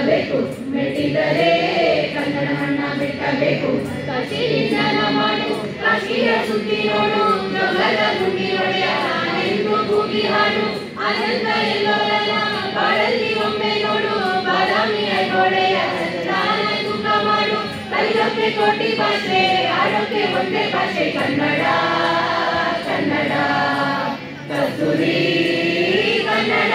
ಮೆಟ್ಟಬೇಕು ಮೆಟ್ಟಿದರೆ ಕನ್ನಡ ಮಣ್ಣ ಮೆಟ್ಟಬೇಕು ಕಾಶಿಯಿಂದ ಮಾಡು ಕಾಶಿಯ ಸುದ್ದಿ ನೋಡು ಜೋಗದ ನುಡಿ ಒಡೆಯ ಎಂದು ಕೂಗಿ ಹಾಡು ಆನಂದ ಎಲ್ಲೋರಲ್ಲ ಬಾಳಲ್ಲಿ ಒಮ್ಮೆ ನೋಡು ಬಾದಾಮಿಯ ಗೋಡೆಯ ಸಂಧಾನ ಸುಖ ಮಾಡು ಕಲಿಯೋಕೆ ಕೋಟಿ ಭಾಷೆ ಆಡೋಕೆ ಒಂದೇ ಭಾಷೆ ಕನ್ನಡ ಕನ್ನಡ ಕಸ್ತೂರಿ ಕನ್ನಡ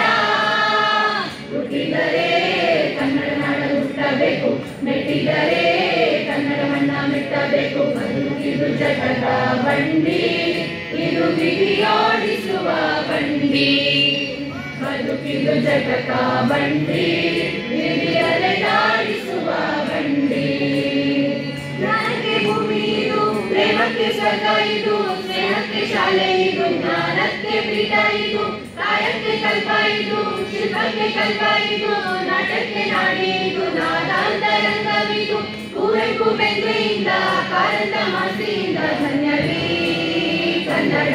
ಹುಟ್ಟಿದರೆ ಕನ್ನಡ ನಾಡ ಹುಟ್ಟಬೇಕು ಮೆಟ್ಟಿದರೆ ಕನ್ನಡ ಮಣ್ಣ ಮೆಟ್ಟಬೇಕು ಬದುಕಿದು ಜಟಕ ಬಂಡಿ ಇದು ಬಿಗಿಯೋಡಿಸುವ ಬಂಡಿ ಬದುಕಿದು ಜಟಕ ಬಂಡಿ ಬಿಗಿಯಲೆ ದಾಡಿಸುವ ಬಂಡಿ ಜ್ಞಾನಕ್ಕೆ ಭೂಮಿ ಇದು ಪ್ರೇಮಕ್ಕೆ ಸ್ವರ್ಗ ಇದು ಸ್ನೇಹಕ್ಕೆ ಶಾಲೆ ಇದು ಜ್ಞಾನಕ್ಕೆ ಪೀಠ ಇದು ಕಾಯಕ್ಕೆ ಕಲ್ಪ ಇದು ಶಿಲ್ಪಕ್ಕೆ ಕಲ್ಪ ಇದು ನಾಟಕ್ಕೆ ನಾಡಿ ಇದು ನಾದಾಂತರಂಗವಿದು ಕುವೆಂಪು ಬೆಂಗ್ರೆಯಿಂದ ಕಾರಂತ ಮಾಸಿಯಿಂದ ಧನ್ಯವೀ ಕನ್ನಡ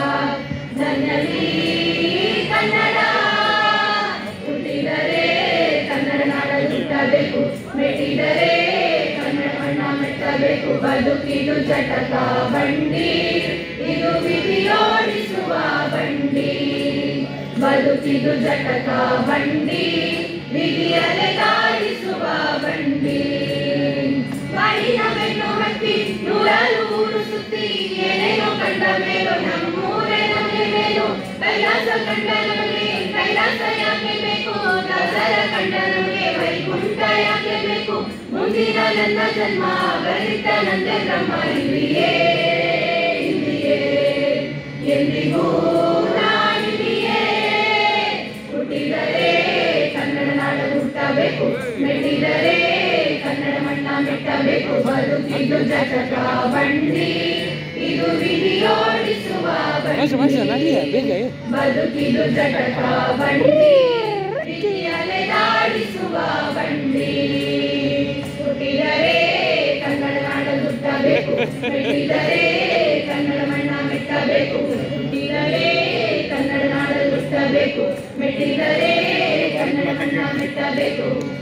ಧನ್ಯವೀ ಕನ್ನಡ ಹುಟ್ಟಿದರೆ ಕನ್ನಡ ನಾಡ ಹುಟ್ಟಬೇಕು ಮೆಟ್ಟಿದರೆ ಕನ್ನಡ ಮಣ್ಣ ಮೆಟ್ಟಬೇಕು ಬದುಕಿದು ಜಟಕ ಬಂಡಿ ಇದು ವಿಧಿಯೋಡಿಸುವ ಬಂಡಿ ಬದುಕಿದು ಜಟಕ ಬಂಡಿ ವಿಧಿಯಲೆ ದಾಡಿಸುವ ಬಂಡಿ ಬಾಳಿನ ಬೆನ್ನು ಹತ್ತಿ ನೂರಾರು ಊರು ಸುತ್ತಿ ಏನೇನೋ ಕಂಡ ಮೇಲು ನಮ್ಮೂರೇ ನಮಗೆ ಮೇಲು ಕೈಲಾಸ ಕಂಡ ನಮಗೆ ಕೈಲಾಸ ಯಾಕೆ ಬೇಕು ದಾಸರ ಕಂಡ ನಮಗೆ ವೈಕುಂಠ ಯಾಕೆ ಬೇಕು ಮುಂದಿನ ನನ್ನ ಜನ್ಮ ಬಲಿತ ನಂದೆ ಬ್ರಹ್ಮ ಇಲ್ಲಿಯೇ ಇಲ್ಲಿಯೇ ಎಂದಿಗೂ ನಾನಿಲ್ಲಿಯೇ ಹುಟ್ಟಿದರೆ ಕನ್ನಡ ನಾಡ ಹುಟ್ಟಬೇಕು ಮೆಟ್ಟಿದರೆ ಕನ್ನಡ ಮಣ್ಣ ಮೆಟ್ಟಬೇಕು ಬದುಕಿದು ಜಟಕ ಬಂಡಿ ಇದು ವಿಧಿಯೋಡಿಸುವ Masuk, masuk. Nanti ya, ಬಂಡಿ bega ya. ಬದುಕಿದು ಜಟಕ ಬಂಡಿ ವಿಧಿಯಲೆ ದಾಡಿಸುವ ಬಂಡಿ ಹುಟ್ಟಿದರೆ ಕನ್ನಡ ನಾಡ ಹುಟ್ಟಬೇಕು ಮೆಟ್ಟಿದರೆ ಕನ್ನಡ ಮಣ್ಣ ಮೆಟ್ಟಬೇಕು ಹುಟ್ಟಿದರೆ ಕನ್ನಡ ನಾಡ ಹುಟ್ಟಬೇಕು ಮೆಟ್ಟಿದರೆ ಕನ್ನಡ ಮಣ್ಣ ಮೆಟ್ಟಬೇಕು